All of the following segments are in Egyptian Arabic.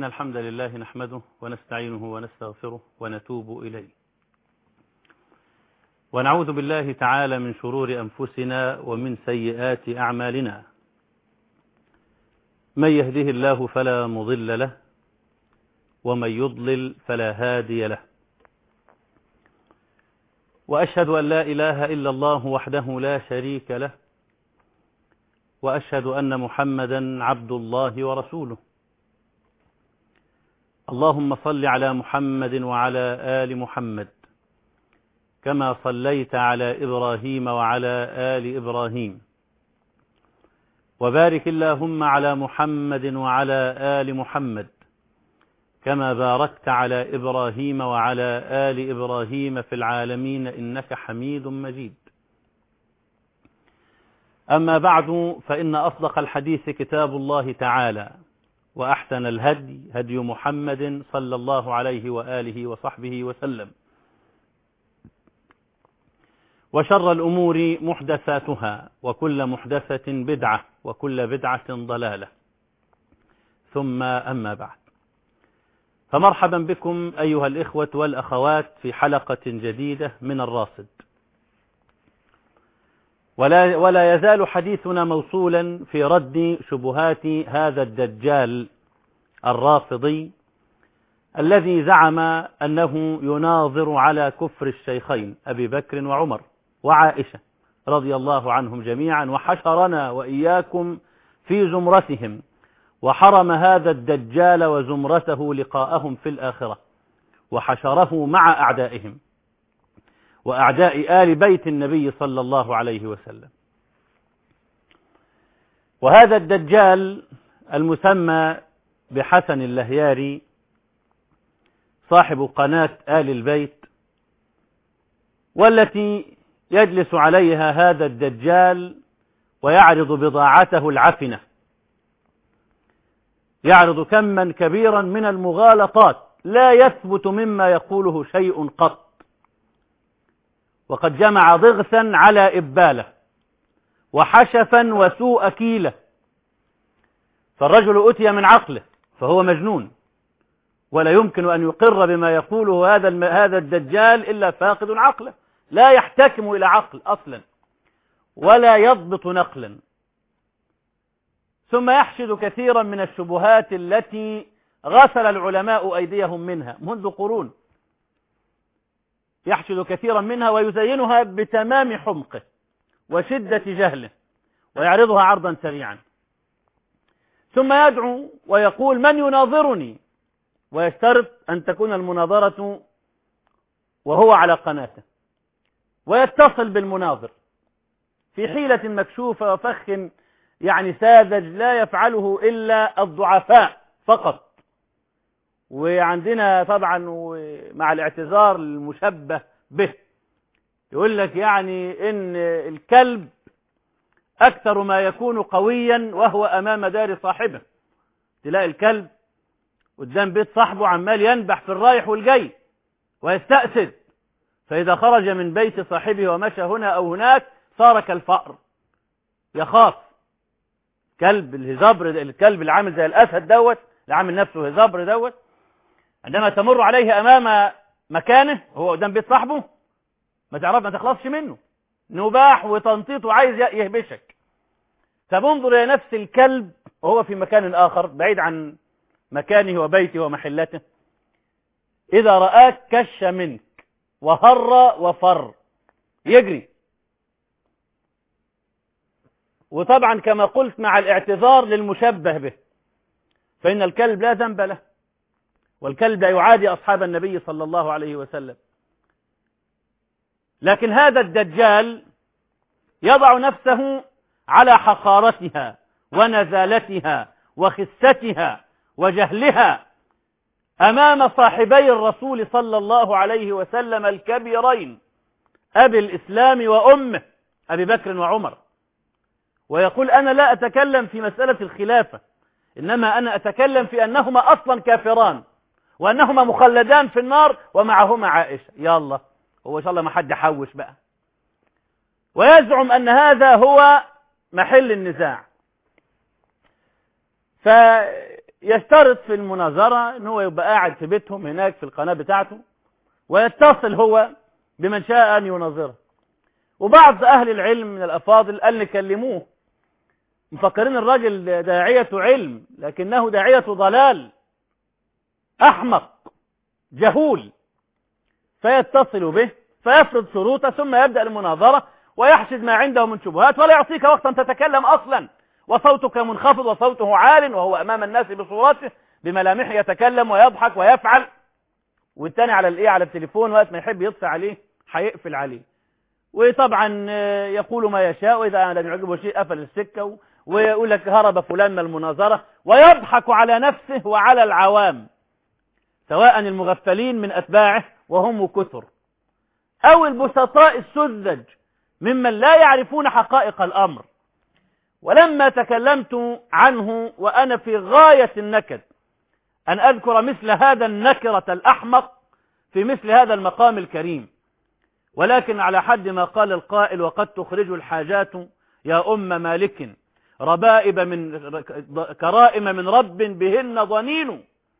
إن الحمد لله نحمده ونستعينه ونستغفره ونتوب إليه ونعوذ بالله تعالى من شرور أنفسنا ومن سيئات أعمالنا من يهده الله فلا مضل له ومن يضلل فلا هادي له وأشهد أن لا إله إلا الله وحده لا شريك له وأشهد أن محمدا عبد الله ورسوله اللهم صل على محمد وعلى آل محمد كما صليت على إبراهيم وعلى آل إبراهيم وبارك اللهم على محمد وعلى آل محمد كما باركت على إبراهيم وعلى آل إبراهيم في العالمين إنك حميد مجيد أما بعد فإن أصدق الحديث كتاب الله تعالى وأحسن الهدي هدي محمد صلى الله عليه وآله وصحبه وسلم وشر الأمور محدثاتها وكل محدثة بدعة وكل بدعة ضلالة ثم أما بعد فمرحبا بكم أيها الإخوة والأخوات في حلقة جديدة من الراصد ولا, ولا يزال حديثنا موصولا في رد شبهات هذا الدجال الرافضي الذي زعم أنه يناظر على كفر الشيخين أبي بكر وعمر وعائشة رضي الله عنهم جميعا وحشرنا وإياكم في زمرتهم وحرم هذا الدجال وزمرته لقاءهم في الآخرة وحشره مع أعدائهم وأعداء آل بيت النبي صلى الله عليه وسلم وهذا الدجال المسمى بحسن اللهياري صاحب قناة آل البيت والتي يجلس عليها هذا الدجال ويعرض بضاعته العفنة يعرض كما كبيرا من المغالطات لا يثبت مما يقوله شيء قط وقد جمع ضغثا على إبالة وحشفا وسوء كيلة فالرجل أتي من عقله فهو مجنون ولا يمكن أن يقر بما يقوله هذا هذا الدجال إلا فاقد عقله لا يحتكم إلى عقل أصلا ولا يضبط نقلا ثم يحشد كثيرا من الشبهات التي غسل العلماء أيديهم منها منذ قرون يحشد كثيرا منها ويزينها بتمام حمقه وشدة جهله ويعرضها عرضا سريعا ثم يدعو ويقول من يناظرني ويشترط أن تكون المناظرة وهو على قناته ويتصل بالمناظر في حيلة مكشوفة وفخ يعني ساذج لا يفعله إلا الضعفاء فقط وعندنا طبعا مع الاعتذار المشبه به يقول لك يعني ان الكلب اكثر ما يكون قويا وهو امام دار صاحبه تلاقي الكلب قدام بيت صاحبه عمال ينبح في الرايح والجاي ويستأسد فإذا خرج من بيت صاحبه ومشى هنا أو هناك صار كالفأر يخاف كلب الهزبر الكلب اللي عامل زي الأسد دوت اللي عامل نفسه هزبر دوت عندما تمر عليه أمام مكانه هو قدام بيت صاحبه ما تعرف ما تخلصش منه نباح وتنطيط وعايز يهبشك طب انظر إلى نفس الكلب وهو في مكان آخر بعيد عن مكانه وبيته ومحلته إذا رآك كش منك وهر وفر يجري وطبعا كما قلت مع الاعتذار للمشبه به فإن الكلب لا ذنب له والكلب لا يعادي أصحاب النبي صلى الله عليه وسلم لكن هذا الدجال يضع نفسه على حقارتها ونزالتها وخستها وجهلها أمام صاحبي الرسول صلى الله عليه وسلم الكبيرين أبي الإسلام وأمه أبي بكر وعمر ويقول أنا لا أتكلم في مسألة الخلافة إنما أنا أتكلم في أنهما أصلا كافران وأنهما مخلدان في النار ومعهما عائشة يا الله هو إن شاء الله ما حد يحوش بقى ويزعم أن هذا هو محل النزاع يشترط في المناظرة ان هو يبقى قاعد في بيتهم هناك في القناة بتاعته ويتصل هو بمن شاء ان يناظره وبعض اهل العلم من الافاضل قال نكلموه مفكرين الراجل داعية علم لكنه داعية ضلال احمق جهول فيتصل به فيفرض شروطه ثم يبدأ المناظرة ويحشد ما عنده من شبهات ولا يعطيك وقتا تتكلم أصلا وصوتك منخفض وصوته عال وهو أمام الناس بصورته بملامحه يتكلم ويضحك ويفعل والتاني على الايه على التليفون وقت ما يحب يطفي عليه هيقفل عليه وطبعا يقول ما يشاء واذا لم يعجبه شيء قفل السكه ويقول لك هرب فلان من المناظره ويضحك على نفسه وعلى العوام سواء المغفلين من اتباعه وهم كثر او البسطاء السذج ممن لا يعرفون حقائق الامر ولما تكلمت عنه وانا في غايه النكد أن أذكر مثل هذا النكرة الأحمق في مثل هذا المقام الكريم ولكن على حد ما قال القائل وقد تخرج الحاجات يا أم مالك ربائب من كرائم من رب بهن ضنين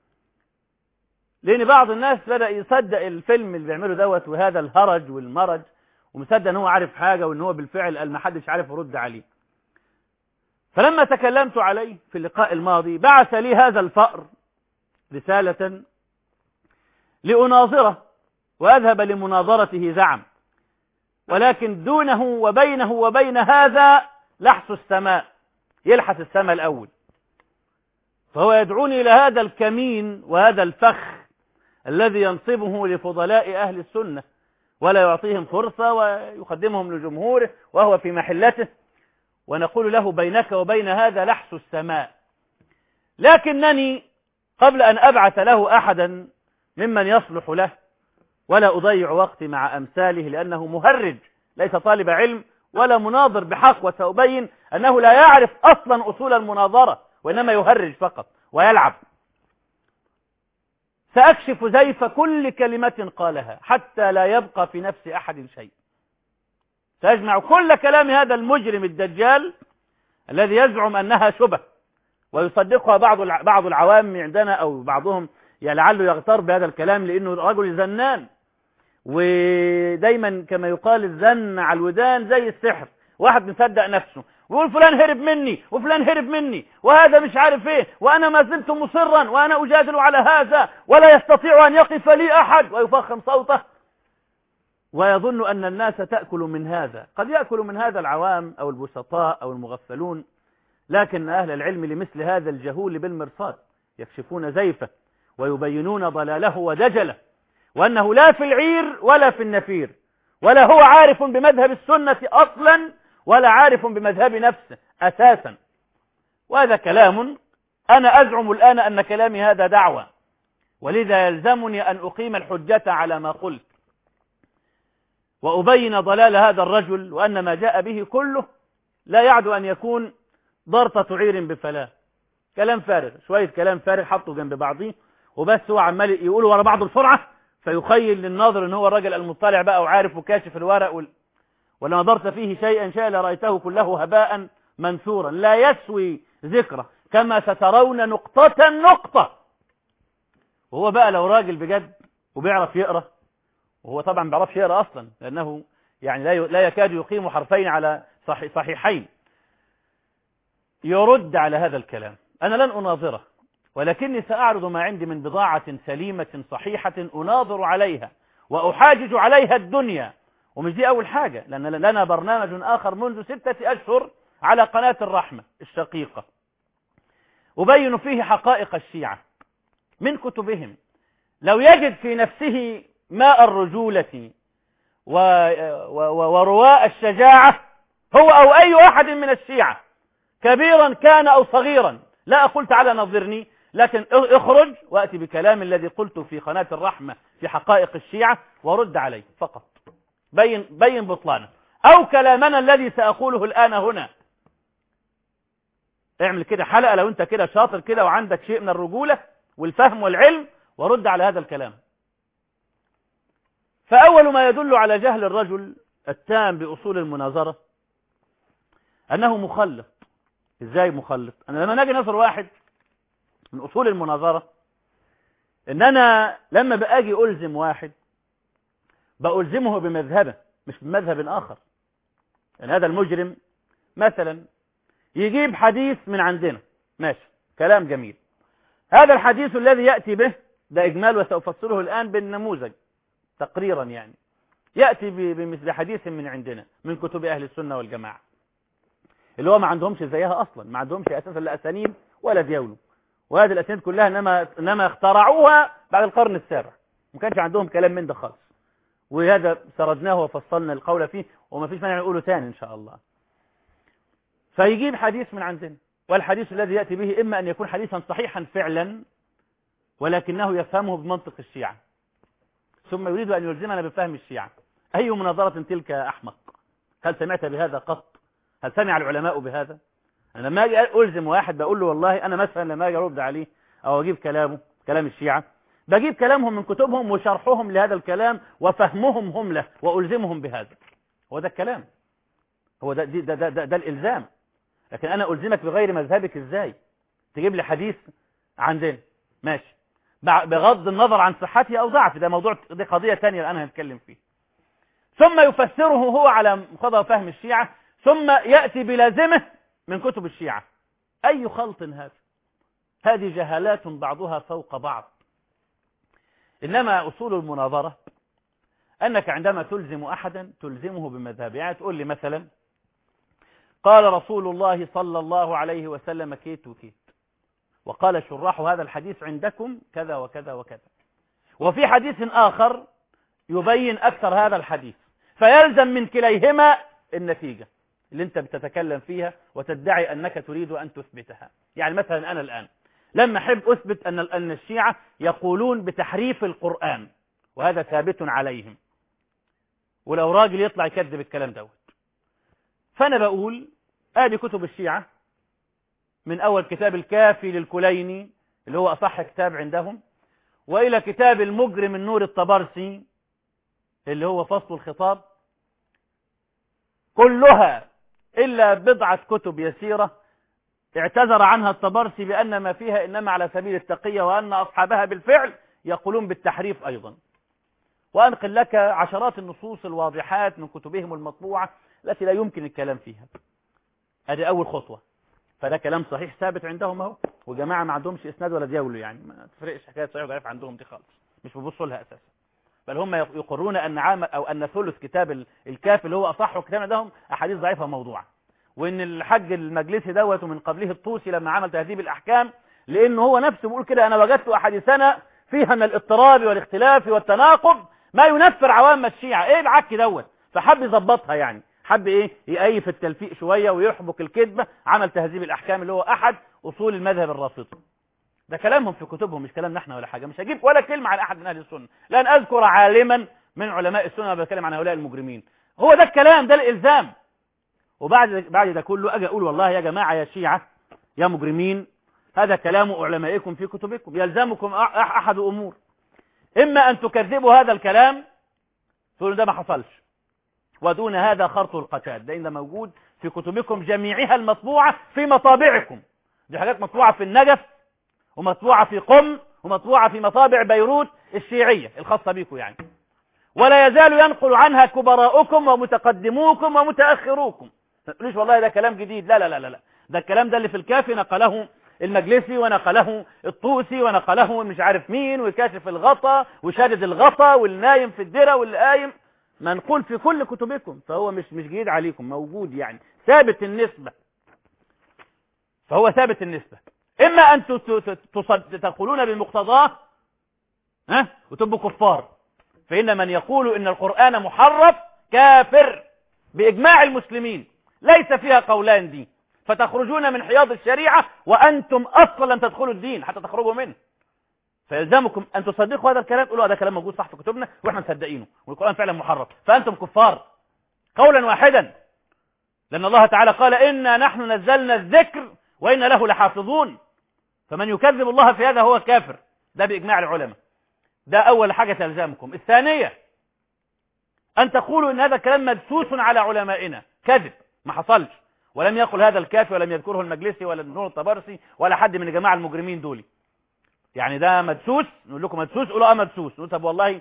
لأن بعض الناس بدأ يصدق الفيلم اللي بيعمله دوت وهذا الهرج والمرج ومصدق ان هو عارف حاجة وان هو بالفعل قال ما حدش عارف يرد عليه فلما تكلمت عليه في اللقاء الماضي بعث لي هذا الفأر رسالة لأناظره وأذهب لمناظرته زعم ولكن دونه وبينه وبين هذا لحس السماء يلحس السماء الأول فهو يدعوني إلى هذا الكمين وهذا الفخ الذي ينصبه لفضلاء أهل السنة ولا يعطيهم فرصة ويقدمهم لجمهوره وهو في محلته ونقول له بينك وبين هذا لحس السماء لكنني قبل أن أبعث له أحدا ممن يصلح له ولا أضيع وقتي مع أمثاله لأنه مهرج ليس طالب علم ولا مناظر بحق وسأبين أنه لا يعرف أصلا أصول المناظرة وإنما يهرج فقط ويلعب سأكشف زيف كل كلمة قالها حتى لا يبقى في نفس أحد شيء سأجمع كل كلام هذا المجرم الدجال الذي يزعم أنها شبه ويصدقها بعض بعض العوام عندنا أو بعضهم لعله يغتر بهذا الكلام لأنه رجل زنان ودايما كما يقال الزن على الودان زي السحر واحد مصدق نفسه ويقول فلان هرب مني وفلان هرب مني وهذا مش عارف ايه وانا ما زلت مصرا وانا اجادل على هذا ولا يستطيع ان يقف لي احد ويفخم صوته ويظن ان الناس تأكل من هذا قد يأكل من هذا العوام او البسطاء او المغفلون لكن أهل العلم لمثل هذا الجهول بالمرصاد يكشفون زيفه ويبينون ضلاله ودجله وأنه لا في العير ولا في النفير ولا هو عارف بمذهب السنة أصلا ولا عارف بمذهب نفسه أساسا وهذا كلام أنا أزعم الآن أن كلامي هذا دعوة ولذا يلزمني أن أقيم الحجة على ما قلت وأبين ضلال هذا الرجل وأن ما جاء به كله لا يعد أن يكون ضرطة عير بفلاه كلام فارغ شوية كلام فارغ حطه جنب بعضيه وبس هو عمال يقوله ورا بعضه بسرعة فيخيل للناظر ان هو الراجل المطلع بقى وعارف وكاشف الورق وال... ولما نظرت فيه شيئا شيئا لرأيته كله هباء منثورا لا يسوي ذكره كما سترون نقطة نقطة وهو بقى لو راجل بجد وبيعرف يقرأ وهو طبعا ما بيعرفش يقرأ أصلا لأنه يعني لا لا يكاد يقيم حرفين على صحيحين يرد على هذا الكلام أنا لن أناظره ولكني سأعرض ما عندي من بضاعة سليمة صحيحة أناظر عليها وأحاجج عليها الدنيا ومش دي أول حاجة لأن لنا برنامج آخر منذ ستة أشهر على قناة الرحمة الشقيقة أبين فيه حقائق الشيعة من كتبهم لو يجد في نفسه ماء الرجولة و... و... ورواء الشجاعة هو أو أي أحد من الشيعة كبيرا كان أو صغيرا لا أقول تعالى نظرني لكن اخرج وأتي بكلام الذي قلته في قناة الرحمة في حقائق الشيعة ورد عليه فقط بين, بين بطلانه أو كلامنا الذي سأقوله الآن هنا اعمل كده حلقة لو انت كده شاطر كده وعندك شيء من الرجولة والفهم والعلم ورد على هذا الكلام فأول ما يدل على جهل الرجل التام بأصول المناظرة أنه مخلط ازاي مخلط انا لما نجي نظر واحد من أصول المناظرة إن أنا لما بأجي ألزم واحد بألزمه بمذهبه مش بمذهب آخر يعني هذا المجرم مثلا يجيب حديث من عندنا ماشي كلام جميل هذا الحديث الذي يأتي به ده إجمال وسأفسره الآن بالنموذج تقريرا يعني يأتي بمثل حديث من عندنا من كتب أهل السنة والجماعة اللي هو ما عندهمش زيها أصلا ما عندهمش أساسا لا أسانيد ولا ديولو وهذه الأسانيد كلها إنما, إنما اخترعوها بعد القرن السابع ما كانش عندهم كلام من ده خالص وهذا سردناه وفصلنا القول فيه وما فيش مانع نقوله تاني إن شاء الله فيجيب حديث من عندنا والحديث الذي يأتي به إما أن يكون حديثا صحيحا فعلا ولكنه يفهمه بمنطق الشيعة ثم يريد أن يلزمنا بفهم الشيعة أي مناظرة تلك يا أحمق هل سمعت بهذا قط هل سمع العلماء بهذا أنا لما أجي ألزم واحد بقول له والله أنا مثلا لما أجي أرد عليه أو أجيب كلامه كلام الشيعة بجيب كلامهم من كتبهم وشرحهم لهذا الكلام وفهمهم هم له وألزمهم بهذا هو ده الكلام هو ده, ده, ده, ده, ده الإلزام لكن أنا ألزمك بغير مذهبك إزاي تجيب لي حديث عندنا ماشي بغض النظر عن صحته أو ضعفه ده موضوع دي قضية تانية الآن هنتكلم فيه ثم يفسره هو على مقتضى فهم الشيعة ثم يأتي بلازمه من كتب الشيعة أي خلط هذا هذه جهالات بعضها فوق بعض إنما أصول المناظرة أنك عندما تلزم أحدا تلزمه بمذهبه يعني تقول لي مثلا قال رسول الله صلى الله عليه وسلم كيت وكيت وقال شراح هذا الحديث عندكم كذا وكذا وكذا وفي حديث آخر يبين أكثر هذا الحديث فيلزم من كليهما النتيجة اللي انت بتتكلم فيها وتدعي أنك تريد أن تثبتها يعني مثلا أنا الآن لما أحب أثبت أن أن الشيعة يقولون بتحريف القرآن وهذا ثابت عليهم ولو راجل يطلع يكذب الكلام دوت فأنا بقول آدي كتب الشيعة من أول كتاب الكافي للكليني اللي هو أصح كتاب عندهم وإلى كتاب المجرم النور الطبرسي اللي هو فصل الخطاب كلها إلا بضعة كتب يسيرة اعتذر عنها الطبرسي بأن ما فيها إنما على سبيل التقية وأن أصحابها بالفعل يقولون بالتحريف أيضا وأنقل لك عشرات النصوص الواضحات من كتبهم المطبوعة التي لا يمكن الكلام فيها هذه أول خطوة فده كلام صحيح ثابت عندهم اهو وجماعة ما عندهمش إسناد ولا ديولو يعني ما تفرقش حكاية صحيح وضعيف عندهم دي خالص مش بيبصوا لها أساسا بل هم يقرون أن عام أو أن ثلث كتاب الكاف اللي هو أصح كتاب عندهم أحاديث ضعيفة موضوعة وإن الحج المجلسي دوت ومن قبله الطوسي لما عمل تهذيب الأحكام لأنه هو نفسه بيقول كده أنا وجدت أحاديثنا فيها من الاضطراب والاختلاف والتناقض ما ينفر عوام الشيعة إيه العك دوت فحب يظبطها يعني حب ايه يقيف التلفيق شوية ويحبك الكذبة عمل تهذيب الاحكام اللي هو احد اصول المذهب الرافضي ده كلامهم في كتبهم مش كلامنا احنا ولا حاجة مش هجيب ولا كلمة عن احد من اهل السنة لان اذكر عالما من علماء السنة بتكلم عن هؤلاء المجرمين هو ده الكلام ده الالزام وبعد بعد ده كله اجي اقول والله يا جماعة يا شيعة يا مجرمين هذا كلام علمائكم في كتبكم يلزمكم احد امور اما ان تكذبوا هذا الكلام تقولوا ده ما حصلش ودون هذا خرط القتال ده موجود في كتبكم جميعها المطبوعة في مطابعكم دي حاجات مطبوعة في النجف ومطبوعة في قم ومطبوعة في مطابع بيروت الشيعية الخاصة بكم يعني ولا يزال ينقل عنها كبراؤكم ومتقدموكم ومتأخروكم ما تقولوش والله ده كلام جديد لا لا لا لا ده الكلام ده اللي في الكافي نقله المجلسي ونقله الطوسي ونقله مش عارف مين وكاشف الغطا وشادد الغطا والنايم في الدرة والقايم منقول في كل كتبكم فهو مش مش جديد عليكم موجود يعني ثابت النسبة فهو ثابت النسبة إما أن تقولون بمقتضاه ها وتبقوا كفار فإن من يقول إن القرآن محرف كافر بإجماع المسلمين ليس فيها قولان دي فتخرجون من حياض الشريعة وأنتم أصلا لن تدخلوا الدين حتى تخرجوا منه فيلزمكم أن تصدقوا هذا الكلام تقولوا هذا كلام موجود صح في كتبنا وإحنا مصدقينه والقرآن فعلا محرف فأنتم كفار قولا واحدا لأن الله تعالى قال إنا نحن نزلنا الذكر وإن له لحافظون فمن يكذب الله في هذا هو كافر ده بإجماع العلماء ده أول حاجة تلزمكم الثانية أن تقولوا إن هذا الكلام مدسوس على علمائنا كذب ما حصلش ولم يقل هذا الكافي ولم يذكره المجلسي ولا النور الطبرسي ولا حد من الجماعة المجرمين دول يعني ده مدسوس نقول لكم مدسوس قولوا اه مدسوس نقول طب والله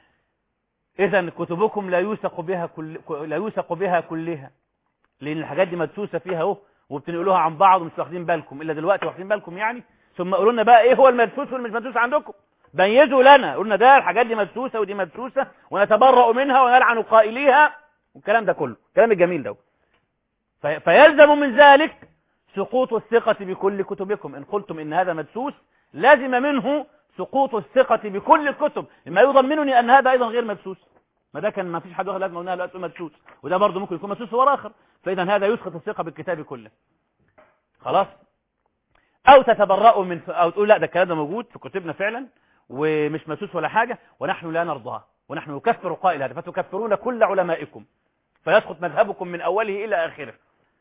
اذا كتبكم لا يوثق بها كل لا يوثق بها كلها لان الحاجات دي مدسوسه فيها اهو وبتنقلوها عن بعض ومش واخدين بالكم الا دلوقتي واخدين بالكم يعني ثم قولوا لنا بقى ايه هو المدسوس والمش مدسوس عندكم بيزوا لنا قلنا ده الحاجات دي مدسوسه ودي مدسوسه ونتبرأ منها ونلعن قائليها والكلام ده كله الكلام الجميل ده في فيلزم من ذلك سقوط الثقة بكل كتبكم إن قلتم إن هذا مدسوس لازم منه سقوط الثقة بكل الكتب لما يضمنني أن هذا أيضا غير مدسوس ما ده كان ما فيش حد واخد لازمه قلنا له مدسوس وده برضه ممكن يكون مدسوس ورا آخر فإذا هذا يسقط الثقة بالكتاب كله خلاص أو تتبرأوا من أو تقول لا ده الكلام ده موجود في كتبنا فعلا ومش مدسوس ولا حاجة ونحن لا نرضاه ونحن نكفر قائل هذا فتكفرون كل علمائكم فيسقط مذهبكم من أوله إلى آخره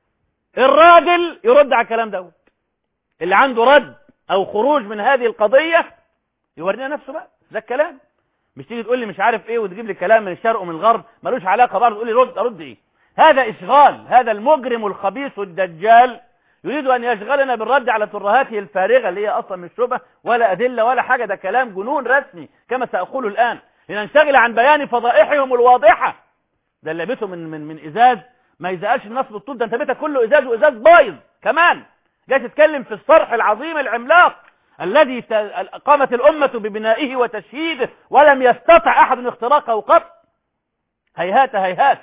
الراجل يرد على الكلام دوت اللي عنده رد او خروج من هذه القضية يورينا نفسه بقى ده الكلام مش تيجي تقول لي مش عارف ايه وتجيب لي كلام من الشرق ومن الغرب ملوش علاقة برضه تقول لي رد ارد ايه هذا اشغال هذا المجرم الخبيث الدجال يريد ان يشغلنا بالرد على ترهاته الفارغة اللي هي اصلا مش شبه ولا ادلة ولا حاجة ده كلام جنون رسمي كما سأقول الان لننشغل عن بيان فضائحهم الواضحة ده اللي بيته من من من ازاز ما يزقاش الناس بالطول ده انت بيتك كله ازاز وازاز بايظ كمان جاي تتكلم في الصرح العظيم العملاق الذي قامت الأمة ببنائه وتشييده ولم يستطع أحد اختراقه قط هيهات هيهات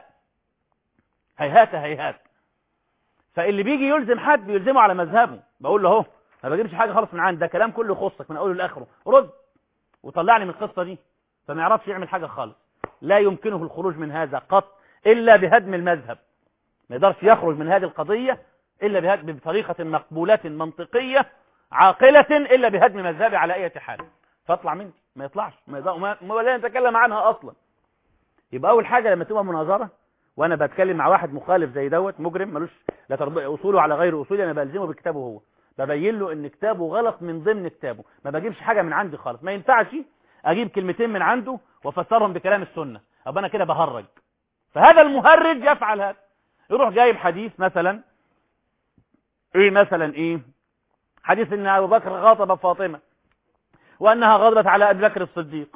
هيهات هيهات فاللي بيجي يلزم حد بيلزمه على مذهبه بقول له اهو ما بجيبش حاجة خالص من عندي ده كلام كله يخصك من أوله لآخره رد وطلعني من القصة دي فما يعرفش يعمل حاجة خالص لا يمكنه الخروج من هذا قط إلا بهدم المذهب ما يقدرش يخرج من هذه القضية إلا بطريقة مقبولة منطقية عاقلة إلا بهدم مذهبي على أي حال فاطلع مني ما يطلعش ما, يضع... ما... ما لا نتكلم عنها أصلا يبقى أول حاجة لما تبقى مناظرة وأنا بتكلم مع واحد مخالف زي دوت مجرم ملوش لا ترض... أصوله على غير أصولي أنا بلزمه بكتابه هو ببين له إن كتابه غلط من ضمن كتابه ما بجيبش حاجة من عندي خالص ما ينفعش أجيب كلمتين من عنده وأفسرهم بكلام السنة أبقى أنا كده بهرج فهذا المهرج يفعل هذا يروح جايب حديث مثلا ايه مثلا ايه حديث ان ابو بكر غاضب فاطمة وانها غضبت على ابي بكر الصديق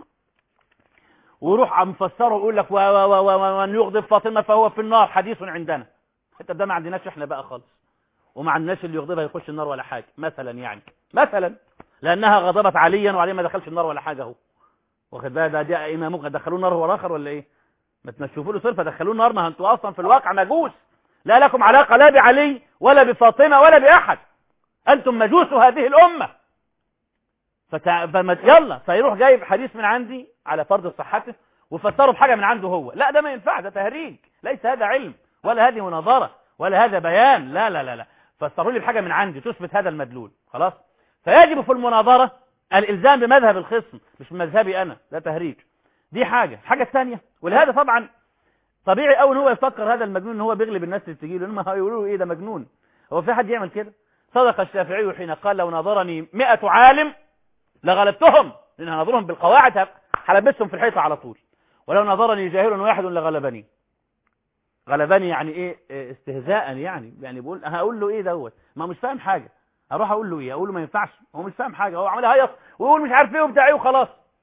ويروح مفسره ويقول لك ومن يغضب فاطمة فهو في النار حديث عندنا حتى ده ما عندناش احنا بقى خالص وما عندناش اللي يغضبها يخش النار ولا حاجة مثلا يعني مثلا لانها غضبت عليا وعليه ما دخلش النار ولا حاجة اهو واخد بقى ده دي ائمه ممكن دخلوه النار هو اخر ولا ايه ما تنشوفوا له صرفه دخلوه النار ما انتوا اصلا في الواقع مجوس لا لكم علاقة لا بعلي ولا بفاطمة ولا بأحد أنتم مجوس هذه الأمة فتع... فما... يلا فيروح جايب حديث من عندي على فرض صحته وفسره بحاجة من عنده هو لا ده ما ينفع ده تهريج ليس هذا علم ولا هذه مناظرة ولا هذا بيان لا لا لا لا فسروا لي بحاجة من عندي تثبت هذا المدلول خلاص فيجب في المناظرة الإلزام بمذهب الخصم مش بمذهبي أنا ده تهريج دي حاجة الحاجة الثانية ولهذا طبعا طبيعي قوي ان هو يفكر هذا المجنون ان هو بيغلب الناس اللي تجي له لما هيقولوا له ايه ده مجنون هو في حد يعمل كده صدق الشافعي حين قال لو نظرني 100 عالم لغلبتهم لان هنظرهم بالقواعد هلبسهم في الحيطه على طول ولو نظرني جاهل واحد لغلبني غلبني يعني ايه استهزاء يعني يعني بقول هقول له ايه دوت ما مش فاهم حاجه اروح اقول له ايه اقول له ما ينفعش هو مش فاهم حاجه هو عمال هيص ويقول مش عارف ايه وبتاع ايه وخلاص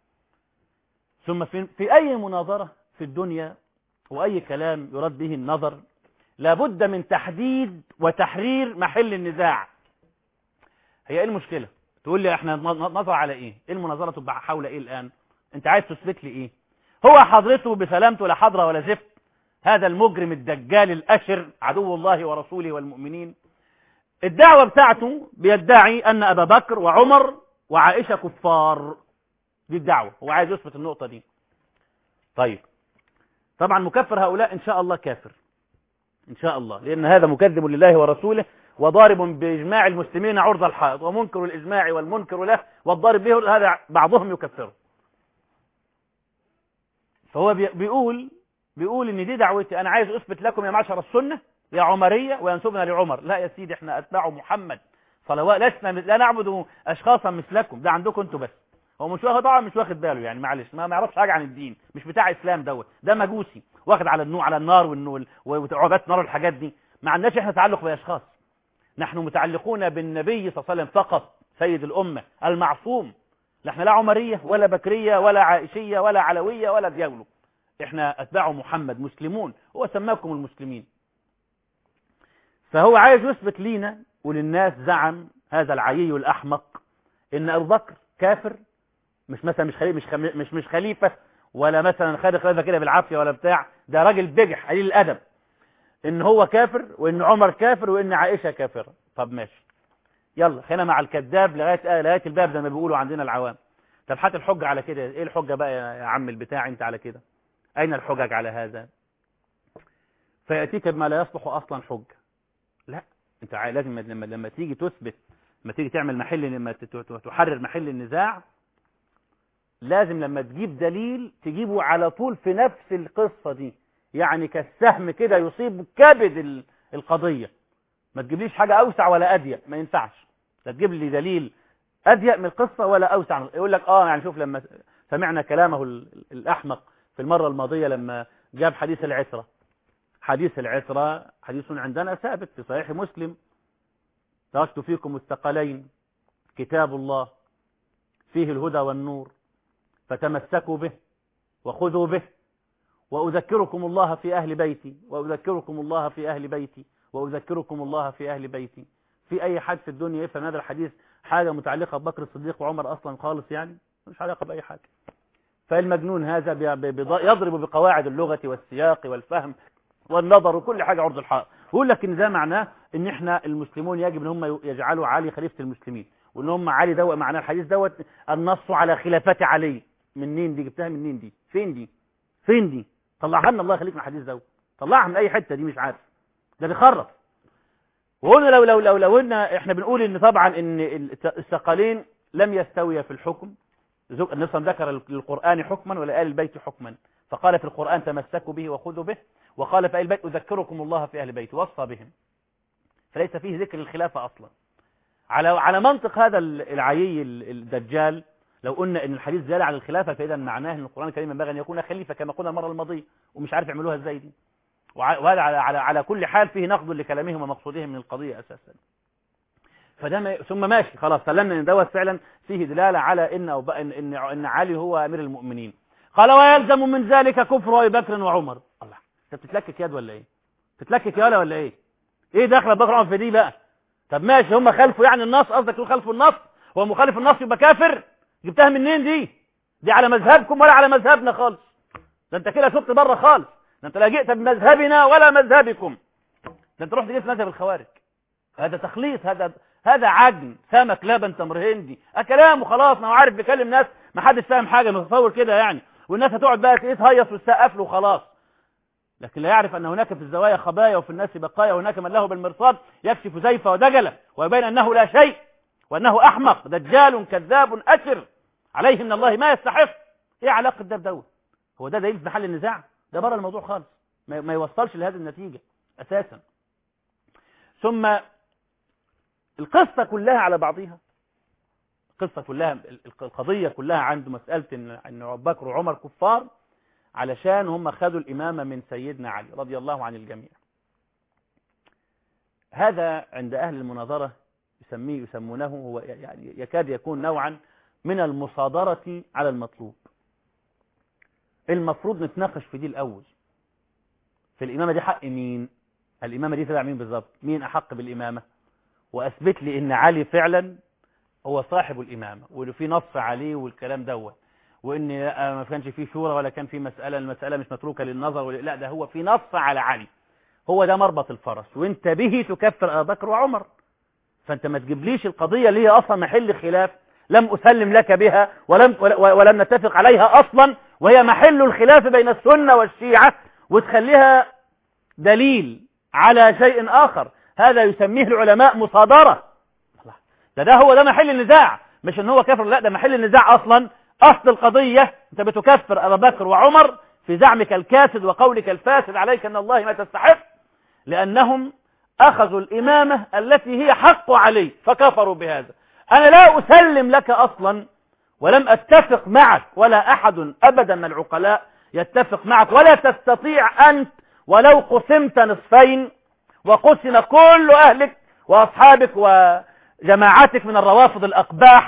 ثم في في اي مناظره في الدنيا وأي كلام يراد به النظر لابد من تحديد وتحرير محل النزاع هي ايه المشكلة تقول لي احنا نظر على ايه ايه المناظرة تبقى حول ايه الان انت عايز تثبت لي ايه هو حضرته بسلامته لا حضرة ولا زفت هذا المجرم الدجال الاشر عدو الله ورسوله والمؤمنين الدعوة بتاعته بيدعي ان ابا بكر وعمر وعائشة كفار دي الدعوة هو عايز يثبت النقطة دي طيب طبعا مكفر هؤلاء إن شاء الله كافر إن شاء الله لأن هذا مكذب لله ورسوله وضارب بإجماع المسلمين عرض الحائط ومنكر الإجماع والمنكر له والضارب به هذا بعضهم يكفره فهو بيقول بيقول ان دي دعوتي انا عايز اثبت لكم يا معشر السنه يا عمريه وينسبنا لعمر لا يا سيدي احنا اتباع محمد صلوات لسنا لا نعبد اشخاصا مثلكم ده عندكم انتوا بس هو مش واخد طبعا مش واخد باله يعني معلش ما يعرفش حاجه عن الدين مش بتاع اسلام دوت ده مجوسي واخد على النوع على النار والنول وعبادة النار والحاجات دي ما عندناش احنا تعلق باشخاص نحن متعلقون بالنبي صلى الله عليه وسلم فقط سيد الامه المعصوم لا احنا لا عمرية ولا بكرية ولا عائشية ولا علوية ولا ديولو احنا اتباع محمد مسلمون هو سماكم المسلمين فهو عايز يثبت لينا وللناس زعم هذا العيي الأحمق ان ابو بكر كافر مش مثلا مش خليفة مش خم- مش مش خليفة ولا مثلا خد خلافة كده بالعافية ولا بتاع ده راجل بجح قليل الأدب ان هو كافر وان عمر كافر وان عائشة كافرة طب ماشي يلا خلينا مع الكذاب لغاية آه لغاية الباب زي ما بيقولوا عندنا العوام طب هات الحجة على كده ايه الحجة بقى يا يا عم البتاع انت على كده اين الحجج على هذا فيأتيك بما لا يصلح اصلا حجة لا انت عا- لازم لما لما تيجي تثبت لما تيجي تعمل محل لما ت- ت- تحرر محل النزاع لازم لما تجيب دليل تجيبه على طول في نفس القصة دي يعني كالسهم كده يصيب كبد ال- القضية ما تجيبليش حاجة أوسع ولا أضيق ما ينفعش لا تجيب لي دليل أضيق من القصة ولا أوسع من- يقول لك آه يعني شوف لما سمعنا كلامه ال- الأحمق في المرة الماضية لما جاب حديث العسرة حديث العسرة حديث عندنا ثابت في صحيح مسلم تركت فيكم الثقلين كتاب الله فيه الهدى والنور فتمسكوا به وخذوا به وأذكركم الله في أهل بيتي وأذكركم الله في أهل بيتي وأذكركم الله في أهل بيتي في أي حد في الدنيا يفهم هذا الحديث حاجة متعلقة ببكر الصديق وعمر أصلا خالص يعني مش علاقة بأي حاجة فالمجنون هذا بي- بي- بي- يضرب بقواعد اللغة والسياق والفهم والنظر وكل حاجة عرض الحائط ويقول لك ان ده معناه ان احنا المسلمون يجب ان هم يجعلوا علي خليفة المسلمين وان هم علي دوت معناه الحديث دوت النص على خلافة علي منين دي جبتها منين دي فين دي فين دي طلعها لنا الله يخليك من الحديث دوت طلعها من اي حتة دي مش عارف ده بيخرف وقلنا لو لو لو لو قلنا احنا بنقول ان طبعا ان الثقلين لم يستويا في الحكم زو- النبي صلى الله عليه وسلم ذكر للقرآن حكما ولآل البيت حكما فقال في القرآن تمسكوا به وخذوا به وقال في آل البيت أذكركم الله في أهل البيت وصى بهم فليس فيه ذكر الخلافة أصلا على على منطق هذا ال- العيي ال- الدجال لو قلنا ان الحديث زال على الخلافة فإذا معناه ان القرآن الكريم ينبغي ان يكون خليفة كما قلنا المرة الماضية ومش عارف يعملوها ازاي دي وع- وهذا على, على, على كل حال فيه نقد لكلامهم ومقصودهم من القضية أساسا فده ما ثم ماشي خلاص سلمنا ان دوت فعلا فيه دلالة على ان أو بقى ان ان, إن علي هو امير المؤمنين قال ويلزم من ذلك كفر ابي بكر وعمر الله انت بتتلكك يد ولا ايه بتتلكك يالا ولا ايه ايه دخل ابو بكر وعمر في دي بقى طب ماشي هم خالفوا يعني النص قصدك تقول خالفوا النص هو مخالف النص يبقى كافر جبتها منين دي دي على مذهبكم ولا على مذهبنا خالص ده انت كده شفت بره خالص ده انت لا جئت بمذهبنا ولا مذهبكم ده انت رحت جبت مذهب الخوارج هذا تخليص هذا هذا عجن سمك لبن تمر هندي كلامه خلاص ما هو عارف بيكلم ناس ما حدش فاهم حاجه متصور كده يعني والناس هتقعد بقى ايه تهيص وتسقف له وخلاص لكن لا يعرف ان هناك في الزوايا خبايا وفي الناس بقايا وهناك من له بالمرصاد يكشف زيفه ودجله ويبين انه لا شيء وانه احمق دجال كذاب اشر عليه من الله ما يستحق ايه علاقه ده بدوت هو ده دليل في محل النزاع ده بره الموضوع خالص ما ما يوصلش لهذه النتيجه اساسا ثم القصة كلها على بعضها القصة كلها ال- القضية كلها عند مسألة إن إن أبو بكر وعمر كفار علشان هم خدوا الإمامة من سيدنا علي رضي الله عن الجميع هذا عند أهل المناظرة يسميه يسمونه هو يعني يكاد يكون نوعا من المصادرة على المطلوب المفروض نتناقش في دي الأول في الإمامة دي حق مين الإمامة دي تبع مين بالظبط مين أحق بالإمامة واثبت لي ان علي فعلا هو صاحب الامامه وانه في نص عليه والكلام دوت وان لا ما كانش فيه شورى ولا كان فيه مساله المساله مش متروكه للنظر ولا لا ده هو في نص على علي هو ده مربط الفرس وانت به تكفر ابا بكر وعمر فانت ما تجيبليش القضيه اللي هي اصلا محل خلاف لم اسلم لك بها ولم ولم نتفق عليها اصلا وهي محل الخلاف بين السنه والشيعه وتخليها دليل على شيء اخر هذا يسميه العلماء مصادرة الله. ده ده هو ده محل النزاع مش ان هو كفر لا ده محل النزاع اصلا اصل القضية انت بتكفر ابا بكر وعمر في زعمك الكاسد وقولك الفاسد عليك ان الله ما تستحق لانهم اخذوا الامامة التي هي حق علي فكفروا بهذا انا لا اسلم لك اصلا ولم اتفق معك ولا احد ابدا من العقلاء يتفق معك ولا تستطيع انت ولو قسمت نصفين وقسم كل أهلك وأصحابك وجماعتك من الروافض الأقباح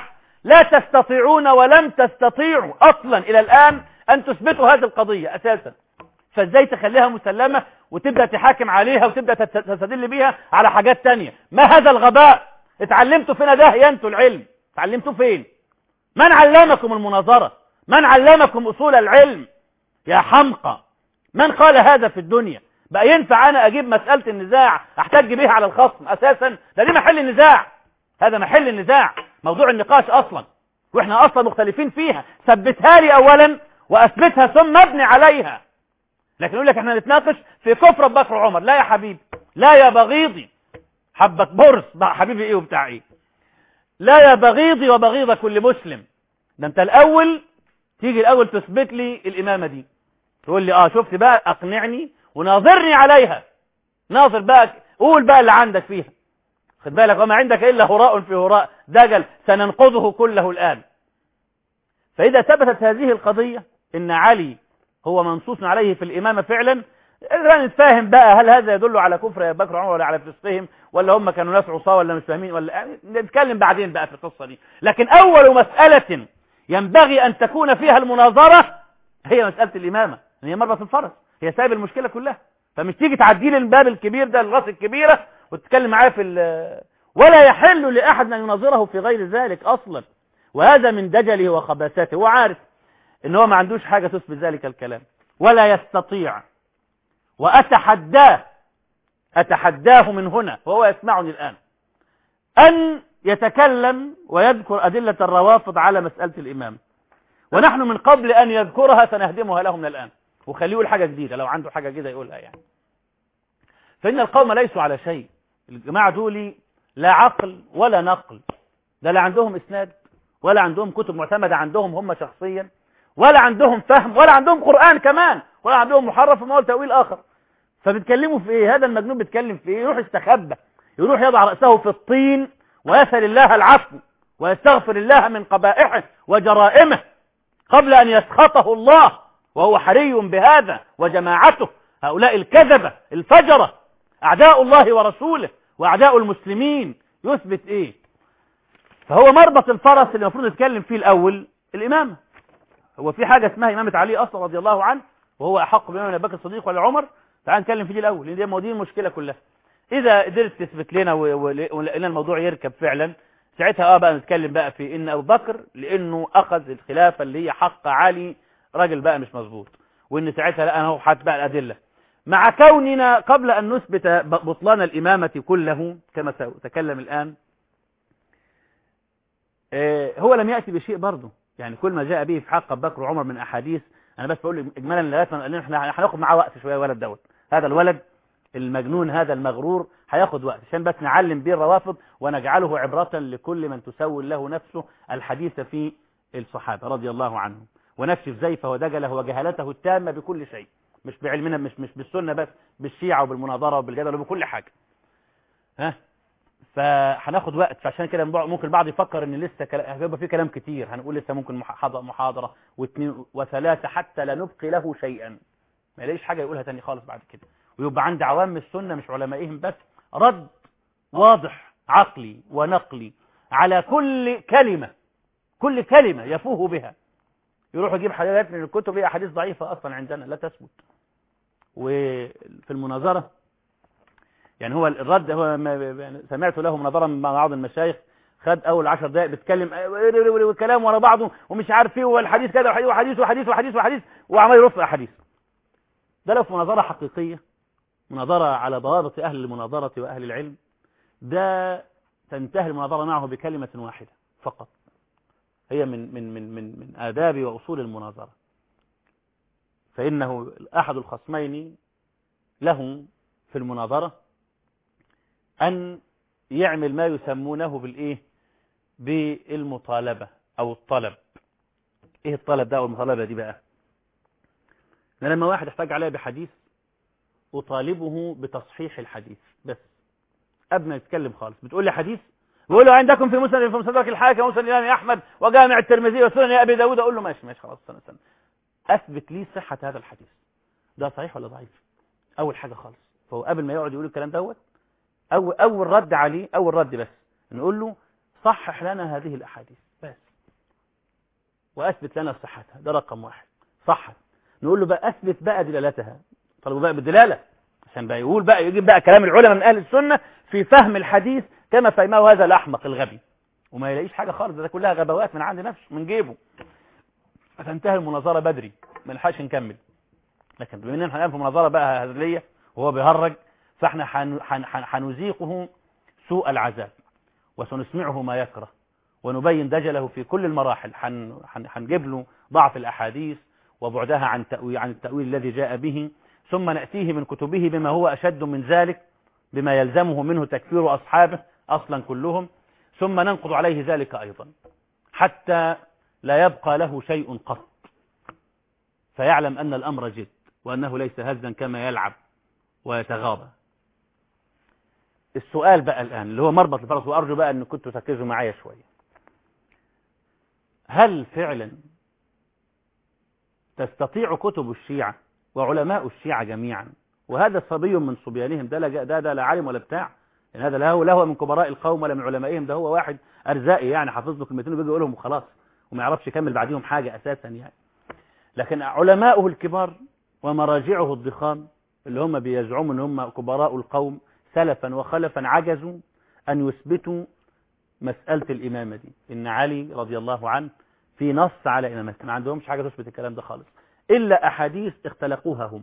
لا تستطيعون ولم تستطيعوا أصلا إلى الآن أن تثبتوا هذه القضية أساسا فازاي تخليها مسلمة وتبدأ تحاكم عليها وتبدأ تستدل بيها على حاجات تانية ما هذا الغباء اتعلمتوا فين ده ينتوا العلم اتعلمتوا فين من علمكم المناظرة من علمكم أصول العلم يا حمقى من قال هذا في الدنيا بقى ينفع أنا أجيب مسألة النزاع أحتج بيها على الخصم أساسا ده دي محل النزاع هذا محل النزاع موضوع النقاش أصلا وإحنا أصلا مختلفين فيها ثبتها لي أولا وأثبتها ثم ابني عليها لكن يقول لك احنا نتناقش في كفر ابو بكر وعمر لا يا حبيبي لا يا بغيضي حبك برص بقى حبيبي ايه وبتاع ايه لا يا بغيضي وبغيض كل مسلم ده انت الاول تيجي الاول تثبت لي الامامه دي تقول لي اه شفت بقى اقنعني وناظرني عليها ناظر بقى قول بقى اللي عندك فيها خد بالك وما عندك الا هراء في هراء دجل سننقضه كله الان فاذا ثبتت هذه القضيه ان علي هو منصوص عليه في الإمامة فعلا لا نتفاهم بقى هل هذا يدل على كفر يا بكر وعمر ولا على فسقهم ولا هم كانوا ناس عصاه ولا مش فاهمين ولا نتكلم بعدين بقى في القصة دي لكن أول مسألة ينبغي أن تكون فيها المناظرة هي مسألة الإمامة هي مربط الفرس هي سبب المشكلة كلها فمش تيجي تعدي لي الباب الكبير ده الراس الكبيرة وتتكلم معاه في ولا يحل لأحد أن يناظره في غير ذلك أصلا وهذا من دجله وخباثاته هو عارف ان هو ما عندوش حاجة تثبت ذلك الكلام ولا يستطيع وأتحداه أتحداه من هنا وهو يسمعني الآن أن يتكلم ويذكر أدلة الروافض على مسألة الإمام ونحن من قبل أن يذكرها سنهدمها له من الآن وخليه يقول حاجة جديدة لو عنده حاجة جديدة يقولها يعني فإن القوم ليسوا على شيء الجماعة دول لا عقل ولا نقل ده لا عندهم إسناد ولا عندهم كتب معتمدة عندهم هم شخصيا ولا عندهم فهم ولا عندهم قرآن كمان ولا عندهم محرف وما تأويل آخر فبيتكلموا في إيه هذا المجنون بيتكلم في إيه يروح يستخبى يروح يضع رأسه في الطين ويسأل الله العفو ويستغفر الله من قبائحه وجرائمه قبل أن يسخطه الله وهو حري بهذا وجماعته هؤلاء الكذبة الفجرة أعداء الله ورسوله وأعداء المسلمين يثبت إيه فهو مربط الفرس اللي المفروض نتكلم فيه الأول الإمامة هو في حاجة اسمها إمامة علي أصلا رضي الله عنه وهو أحق بإمام أبي بكر الصديق ولا عمر تعال نتكلم فيه الأول لأن دي دي المشكلة كلها إذا قدرت تثبت لنا ولقينا الموضوع يركب فعلا ساعتها اه بقى نتكلم بقى في ان ابو بكر لانه اخذ الخلافه اللي هي حق علي راجل بقى مش مظبوط وان ساعتها لا انا هو حات بقى الادله مع كوننا قبل ان نثبت بطلان الامامه كله كما سأتكلم الان هو لم ياتي بشيء برضه يعني كل ما جاء به في حق ابو بكر وعمر من احاديث انا بس بقول اجمالا لغايه ما احنا هناخد معاه وقت شويه الولد دوت هذا الولد المجنون هذا المغرور هياخد وقت عشان بس نعلم بيه الروافض ونجعله عبرة لكل من تسول له نفسه الحديث في الصحابة رضي الله عنهم ونكشف زيفه ودجله وجهالته التامة بكل شيء مش بعلمنا مش مش بالسنة بس بالشيعة وبالمناظرة وبالجدل وبكل حاجة ها فهناخد وقت فعشان كده ممكن البعض يفكر ان لسه كلا... هيبقى في كلام كتير هنقول لسه ممكن محاضرة واثنين وثلاثة حتى لا نبقي له شيئا ما يلاقيش حاجة يقولها تاني خالص بعد كده ويبقى عند عوام السنة مش علمائهم بس رد واضح عقلي ونقلي على كل كلمة كل كلمة يفوه بها يروح يجيب حاجات من الكتب هي أحاديث ضعيفة أصلا عندنا لا تثبت وفي المناظرة يعني هو الرد هو ما سمعت له مناظرة مع بعض المشايخ خد أول عشر دقائق بيتكلم وكلام ورا بعضه ومش عارف ايه والحديث كذا وحديث وحديث وحديث وحديث وعمال يرص أحاديث ده لو في مناظرة حقيقية مناظرة على ضوابط أهل المناظرة وأهل العلم ده تنتهي المناظرة معه بكلمة واحدة فقط هي من من من من من آداب وأصول المناظرة فإنه أحد الخصمين له في المناظرة أن يعمل ما يسمونه بالإيه بالمطالبة أو الطلب إيه الطلب ده أو المطالبة دي بقى لما واحد احتاج عليها بحديث أطالبه بتصحيح الحديث بس قبل ما يتكلم خالص بتقول لي حديث بقول له عندكم في مسند في مصدرك الحاكم ومسند الإمام أحمد وجامع الترمذي وسنن أبي داود أقول له ماشي ماشي خلاص استنى استنى أثبت لي صحة هذا الحديث ده صحيح ولا ضعيف أول حاجة خالص فهو قبل ما يقعد يقول الكلام دوت أول أول رد عليه أول رد بس نقول له صحح لنا هذه الأحاديث بس وأثبت لنا صحتها ده رقم واحد صحت نقول له بقى أثبت بقى دلالتها طلبوا بقى بالدلالة عشان بقى يقول بقى يجيب بقى كلام العلماء من أهل السنة في فهم الحديث كما فهمه هذا الأحمق الغبي وما يلاقيش حاجة خالص ده كلها غبوات من عند نفسه من جيبه فتنتهي المناظرة بدري ما نلحقش نكمل لكن بما اننا هنقف في مناظرة بقى هزلية وهو بيهرج فاحنا حنذيقه سوء العذاب وسنسمعه ما يكره ونبين دجله في كل المراحل حنجيب له ضعف الأحاديث وبعدها عن تأويل عن التأويل الذي جاء به ثم نأتيه من كتبه بما هو أشد من ذلك بما يلزمه منه تكفير أصحابه أصلا كلهم ثم ننقض عليه ذلك أيضا حتى لا يبقى له شيء قط فيعلم أن الأمر جد وأنه ليس هزا كما يلعب ويتغاضى السؤال بقى الآن اللي هو مربط الفرس وأرجو بقى أن كنتوا تركزوا معايا شوية هل فعلا تستطيع كتب الشيعة وعلماء الشيعة جميعا وهذا صبي من صبيانهم ده لا ده, ده لا عالم ولا بتاع يعني هذا لا هو لا هو من كبراء القوم ولا من علمائهم ده هو واحد أرزائي يعني حافظ له كلمتين وبيجي يقولهم وخلاص وما يعرفش يكمل بعديهم حاجة أساسا يعني لكن علماؤه الكبار ومراجعه الضخام اللي هم بيزعموا ان هم كبراء القوم سلفا وخلفا عجزوا أن يثبتوا مسألة الإمامة دي إن علي رضي الله عنه في نص على إمامته ما عندهمش حاجة تثبت الكلام ده خالص إلا أحاديث اختلقوها هم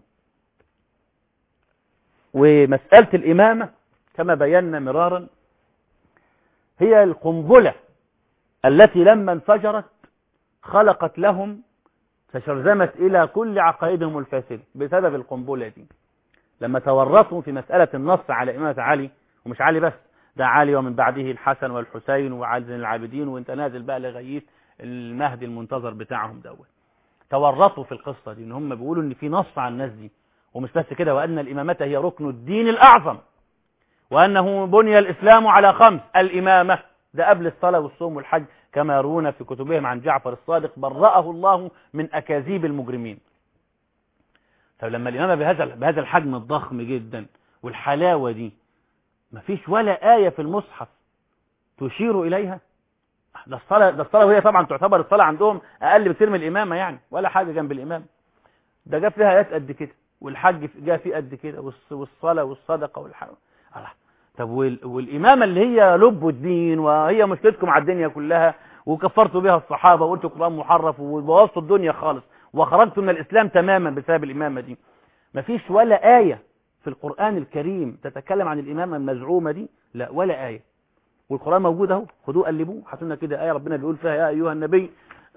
ومسألة الإمامة كما بينا مرارا هي القنبلة التي لما انفجرت خلقت لهم تشرذمت إلى كل عقائدهم الفاسدة بسبب القنبلة دي لما تورطوا في مسألة النص على إمامة علي ومش علي بس ده علي ومن بعده الحسن والحسين وعلي زين العابدين وانت نازل بقى لغاية المهدي المنتظر بتاعهم دوت تورطوا في القصة دي ان هم بيقولوا ان في نص على الناس دي ومش بس كده وان الامامة هي ركن الدين الاعظم وانه بني الاسلام على خمس الامامة ده قبل الصلاة والصوم والحج كما يروون في كتبهم عن جعفر الصادق برأه الله من اكاذيب المجرمين طب لما الامامة بهذا بهذا الحجم الضخم جدا والحلاوة دي مفيش ولا آية في المصحف تشير إليها ده الصلاة ده الصلاة وهي طبعا تعتبر الصلاة عندهم أقل بكثير من الإمامة يعني ولا حاجة جنب الإمام ده جاب فيها آيات قد كده والحج جاء فيه قد كده والصلاة والصدقة والحج الله طب والإمامة اللي هي لب الدين وهي مشكلتكم على الدنيا كلها وكفرتوا بها الصحابة وقلتوا القرآن محرف وبوظتوا الدنيا خالص وخرجتوا من الإسلام تماما بسبب الإمامة دي مفيش ولا آية في القرآن الكريم تتكلم عن الإمامة المزعومة دي لا ولا آية والقرآن موجود اهو خدوه قلبوه حطوا كده آية ربنا بيقول فيها يا أيها النبي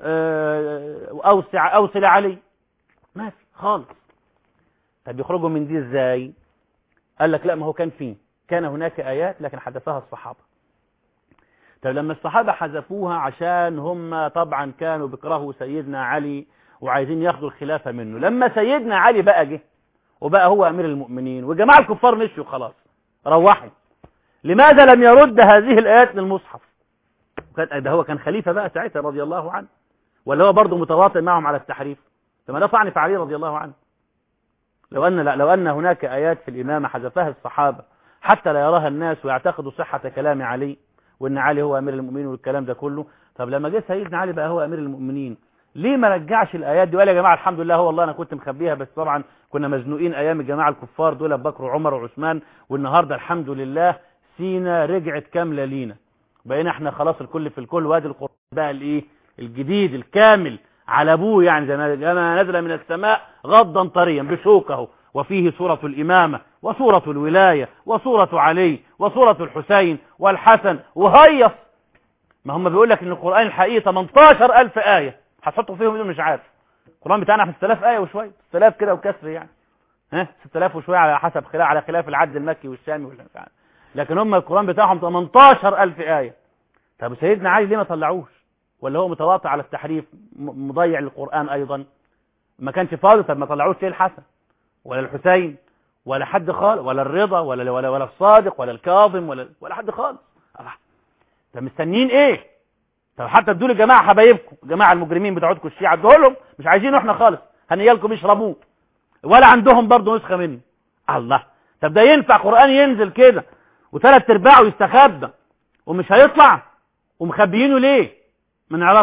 أوسع أوصل علي ما في خالص طب يخرجوا من دي ازاي قال لك لا ما هو كان فيه كان هناك آيات لكن حذفها الصحابة طب لما الصحابة حذفوها عشان هم طبعا كانوا بيكرهوا سيدنا علي وعايزين ياخدوا الخلافة منه لما سيدنا علي بقى جه وبقى هو أمير المؤمنين وجماعة الكفار مشوا خلاص روحوا لماذا لم يرد هذه الآيات للمصحف ده هو كان خليفة بقى ساعتها رضي الله عنه ولا هو برضه متواطئ معهم على التحريف لما ده طعن في علي رضي الله عنه لو أن لو أن هناك آيات في الإمامة حذفها الصحابة حتى لا يراها الناس ويعتقدوا صحة كلام علي وأن علي هو أمير المؤمنين والكلام ده كله طب لما جه سيدنا علي بقى هو أمير المؤمنين ليه ما رجعش الآيات دي وقال يا جماعة الحمد لله هو والله أنا كنت مخبيها بس طبعا كنا مزنوقين أيام الجماعة الكفار دول أبو بكر وعمر وعثمان والنهاردة الحمد لله سينا رجعت كاملة لينا بقينا احنا خلاص الكل في الكل وادي القرآن بقى الايه الجديد الكامل على ابوه يعني زي ما نزل من السماء غضا طريا بشوكه وفيه سورة الإمامة وسورة الولاية وسورة علي وسورة الحسين والحسن وهيص ما هم بيقول لك ان القرآن الحقيقي 18 ألف آية هتحطوا فيهم دول مش عارف القرآن بتاعنا في 6000 آية وشوية 6000 كده وكسر يعني ها 6000 وشوية على حسب خلاف على خلاف العد المكي والشامي ولا مش عارف لكن هم القرآن بتاعهم 18000 آية طب سيدنا علي ليه ما طلعوش ولا هو متواطئ على التحريف مضيع للقرآن أيضا ما كانش فاضي طب ما طلعوش ليه الحسن ولا الحسين ولا حد خالص ولا الرضا ولا ولا ولا الصادق ولا الكاظم ولا ولا حد خالص طب مستنيين ايه طب حتى ادوا لجماعه حبايبكم جماعه المجرمين بتوعكم الشيعه ادوا لهم مش عايزينه احنا خالص هنيالكم يشربوه ولا عندهم برضه نسخه منه الله طب ده ينفع قرآن ينزل كده وثلاث ارباعه يستخبى ومش هيطلع ومخبيينه ليه ما نعرفش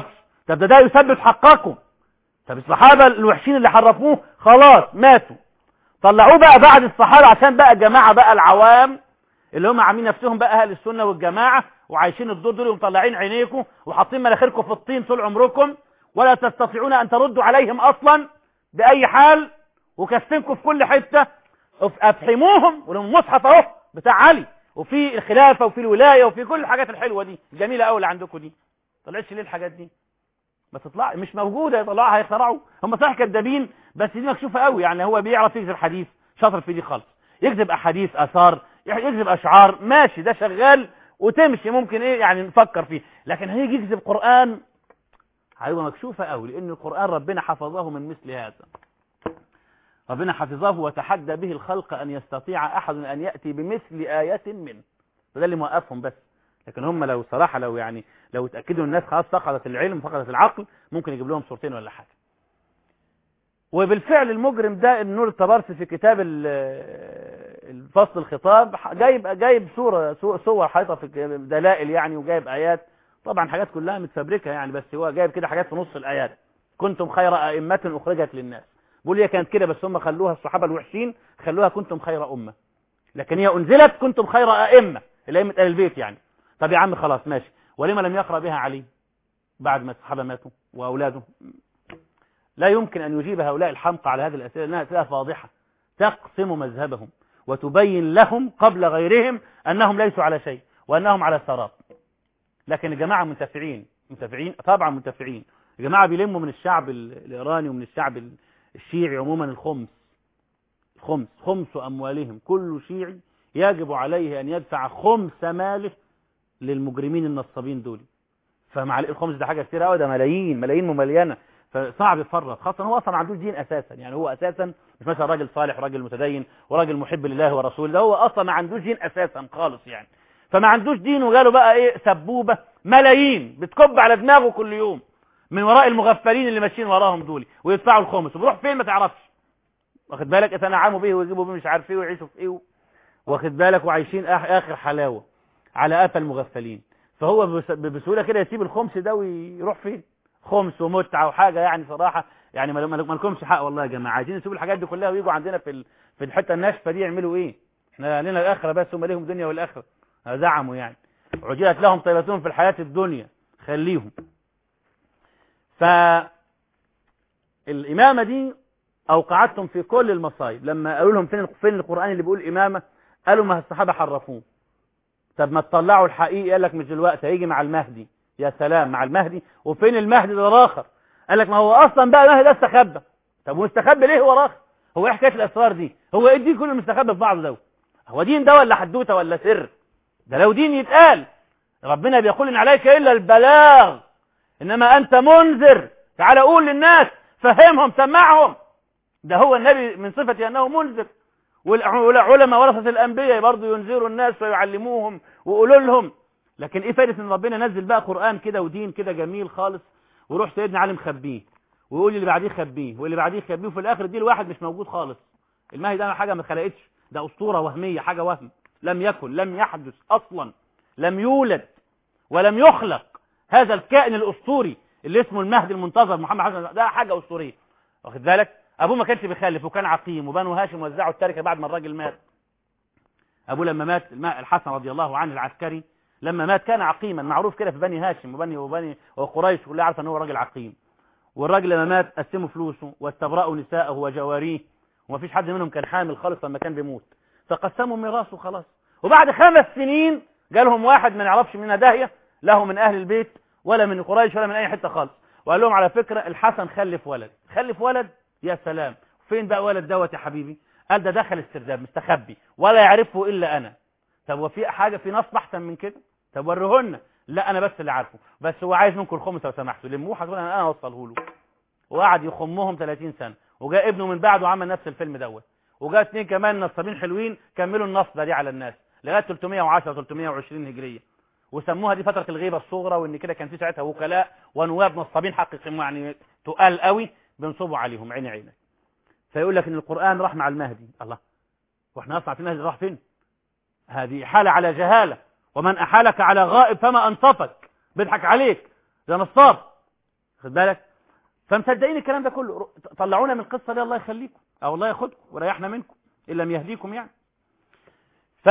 طب ده ده يثبت حقكم طب الصحابة الوحشين اللي حرفوه خلاص ماتوا طلعوه بقى بعد الصحابة عشان بقى جماعة بقى العوام اللي هم عاملين نفسهم بقى اهل السنة والجماعة وعايشين الدور دول ومطلعين عينيكم وحاطين مناخيركم في الطين طول عمركم ولا تستطيعون ان تردوا عليهم اصلا باي حال وكسنكم في كل حتة افحموهم ولهم مصحف اهو بتاع علي وفي الخلافة وفي الولاية وفي كل الحاجات الحلوة دي الجميلة قوي اللي عندكم دي طلعتش ليه الحاجات دي ما تطلع مش موجودة يطلعها هيخترعوا هم صح كدابين بس دي مكشوفة قوي يعني هو بيعرف يكذب حديث شاطر في دي خالص يكذب احاديث اثار يكذب اشعار ماشي ده شغال وتمشي ممكن ايه يعني نفكر فيه لكن هيجي يكذب قرآن هيبقى مكشوفة قوي لان القرآن ربنا حفظه من مثل هذا ربنا حفظه وتحدى به الخلق ان يستطيع احد ان يأتي بمثل آية منه فده اللي موقفهم بس لكن هم لو صراحة لو يعني لو اتأكدوا الناس خلاص فقدت العلم فقدت العقل ممكن يجيب لهم صورتين ولا حاجة وبالفعل المجرم ده النور الطبرسي في كتاب الفصل الخطاب جايب جايب صورة صور حيطة في دلائل يعني وجايب آيات طبعا حاجات كلها متفبركة يعني بس هو جايب كده حاجات في نص الآيات كنتم خير أئمة أخرجت للناس بقول هي كانت كده بس هم خلوها الصحابة الوحشين خلوها كنتم خير أمة لكن هي أنزلت كنتم خير أئمة الأئمة آل البيت يعني طب يا عم خلاص ماشي ولما لم يقرأ بها علي بعد ما الصحابة ماتوا وأولاده لا يمكن أن يجيب هؤلاء الحمقى على هذه الأسئلة لأنها أسئلة فاضحة تقسم مذهبهم وتبين لهم قبل غيرهم أنهم ليسوا على شيء وأنهم على سراب لكن الجماعة منتفعين منتفعين طبعا منتفعين الجماعة بيلموا من الشعب الإيراني ومن الشعب الشيعي عموما الخمس خمس خمس أموالهم كل شيعي يجب عليه أن يدفع خمس ماله للمجرمين النصابين دول فمع الخمس ده حاجة كتير قوي ده ملايين ملايين مملينة فصعب يفرط خاصة هو أصلا ما عندوش دين أساسا يعني هو أساسا مش مثلا راجل صالح راجل متدين وراجل محب لله ورسوله ده هو أصلا ما عندوش دين أساسا خالص يعني فما عندوش دين وقالوا بقى إيه سبوبة ملايين بتكب على دماغه كل يوم من وراء المغفلين اللي ماشيين وراهم دول ويدفعوا الخمس وبيروح فين ما تعرفش واخد بالك يتنعموا به ويجيبوا به مش عارف ايه ويعيشوا في ايه واخد بالك وعايشين اخر حلاوه على قفا المغفلين فهو بسهوله كده يسيب الخمس ده ويروح فين خمس ومتعه وحاجه يعني صراحه يعني ما ما لكمش حق والله يا جماعه عايزين يسيبوا الحاجات دي كلها ويجوا عندنا في ال... في الحته الناشفه دي يعملوا ايه احنا لنا الاخره بس هم ليهم دنيا والاخره زعموا يعني عجلت لهم طيبتهم في الحياه الدنيا خليهم ف الامامه دي اوقعتهم في كل المصايب لما قالوا لهم فين فين القران اللي بيقول امامه قالوا ما الصحابه حرفوه طب ما تطلعوا الحقيقي قال لك مش دلوقتي هيجي مع المهدي يا سلام مع المهدي وفين المهدي ده راخر قال لك ما هو اصلا بقى المهدي ده استخبى طب ومستخبي ليه هو راخر هو ايه حكايه الاسرار دي هو ايه الدين كله المستخبي في بعضه ده هو دين ده ولا حدوته ولا سر ده لو دين يتقال ربنا بيقول ان عليك الا البلاغ انما انت منذر تعال قول للناس فهمهم سمعهم ده هو النبي من صفته انه منذر والعلماء ورثة الأنبياء برضه ينذروا الناس ويعلموهم ويقولوا لهم لكن ايه فائدة ان ربنا نزل بقى قرآن كده ودين كده جميل خالص وروح سيدنا علي مخبيه ويقول اللي بعديه خبيه واللي بعديه خبيه وفي الاخر دي الواحد مش موجود خالص المهدي ده حاجة ما خلقتش ده اسطورة وهمية حاجة وهم لم يكن لم يحدث اصلا لم يولد ولم يخلق هذا الكائن الاسطوري اللي اسمه المهدي المنتظر محمد حسن ده حاجة اسطورية واخد بالك ابوه ما كانش بيخلف وكان عقيم وبنو هاشم وزعوا التركه بعد ما الراجل مات ابوه لما مات الحسن رضي الله عنه العسكري لما مات كان عقيما معروف كده في بني هاشم وبني وبني وقريش كلها عارفه ان هو راجل عقيم والراجل لما مات قسموا فلوسه واستبرأوا نساءه وجواريه ومفيش حد منهم كان حامل خالص لما كان بيموت فقسموا ميراثه خلاص وبعد خمس سنين جالهم واحد ما نعرفش منها داهيه له من اهل البيت ولا من قريش ولا من اي حته خالص وقال لهم على فكره الحسن خلف ولد خلف ولد يا سلام فين بقى ولد دوت يا حبيبي قال ده دخل السرداب مستخبي ولا يعرفه الا انا طب وفي حاجه في نصب احسن من كده طب وريهن لا انا بس اللي عارفه بس هو عايز منكم الخمس لو سمحتوا لموه هتقول انا انا اوصله له وقعد يخمهم 30 سنه وجاء ابنه من بعده وعمل نفس الفيلم دوت وجاء اثنين كمان نصابين حلوين كملوا النصبه دي على الناس لغايه 310 320 هجريه وسموها دي فتره الغيبه الصغرى وان كده كان في ساعتها وكلاء ونواب نصابين حقيقيين يعني تقال قوي بينصبوا عليهم عيني عينك فيقول لك ان القرآن راح مع المهدي الله واحنا نصنع في المهدي راح فين هذه حالة على جهالة ومن أحالك على غائب فما أنصفك بيضحك عليك ده نصاب خد بالك فمصدقين الكلام ده كله طلعونا من القصه دي الله يخليكم او الله ياخدكم وريحنا منكم ان لم يهديكم يعني ف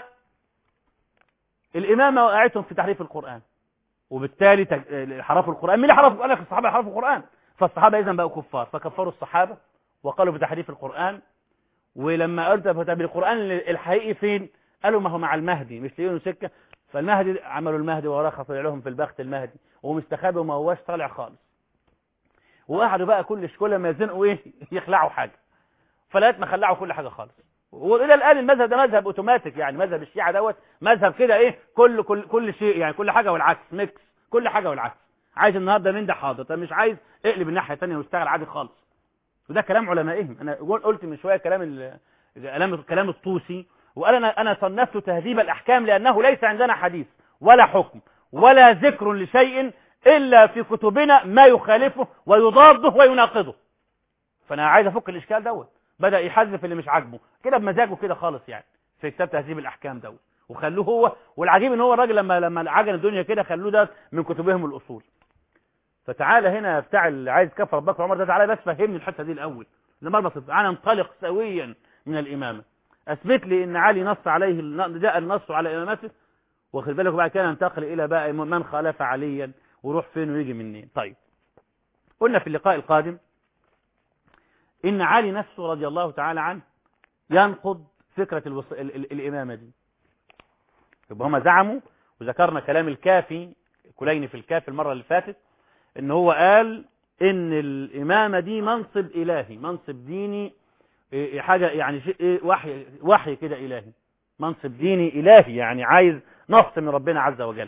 الامامه وقعتهم في تحريف القران وبالتالي تج... حرفوا القران مين اللي حرف قال لك الصحابه حرفوا القران فالصحابه اذا بقوا كفار فكفروا الصحابه وقالوا بتحريف القران ولما قلت طب القران الحقيقي فين قالوا ما هو مع المهدي مش لاقيين سكه فالمهدي عملوا المهدي وراه طلع لهم في البخت المهدي ومستخبي وما هواش طالع خالص وقعدوا بقى كل كل ما يزنقوا ايه يخلعوا حاجه فلقيت ما خلعوا كل حاجه خالص والى الان المذهب ده مذهب اوتوماتيك يعني مذهب الشيعه دوت مذهب كده ايه كل كل كل شيء يعني كل حاجه والعكس ميكس كل حاجه والعكس عايز النهارده من ده حاضر طب مش عايز اقلب الناحيه الثانيه واشتغل عادي خالص وده كلام علمائهم انا قلت من شويه كلام كلام كلام الطوسي وقال انا انا صنفت تهذيب الاحكام لانه ليس عندنا حديث ولا حكم ولا ذكر لشيء الا في كتبنا ما يخالفه ويضاده ويناقضه فانا عايز افك الاشكال دوت بدا يحذف اللي مش عاجبه كده بمزاجه كده خالص يعني في كتاب تهذيب الاحكام دوت وخلوه هو والعجيب ان هو الراجل لما لما عجن الدنيا كده خلوه ده من كتبهم الاصول فتعالى هنا بتاع اللي عايز كفر بكر عمر ده تعالى بس فهمني الحته دي الاول لما بسيط انا انطلق سويا من الامامه اثبت لي ان علي نص عليه جاء النص على امامته واخد بالك وبعد كده ننتقل الى بقى من خالف عليا وروح فين ويجي منين طيب قلنا في اللقاء القادم ان علي نفسه رضي الله تعالى عنه ينقض فكرة الوص... ال... ال... الإمامة دي يبقى هم زعموا وذكرنا كلام الكافي كليني في الكافي المرة اللي فاتت ان هو قال ان الإمامة دي منصب إلهي منصب ديني إيه حاجة يعني شيء إيه وحي وحي كده إلهي منصب ديني إلهي يعني عايز نص من ربنا عز وجل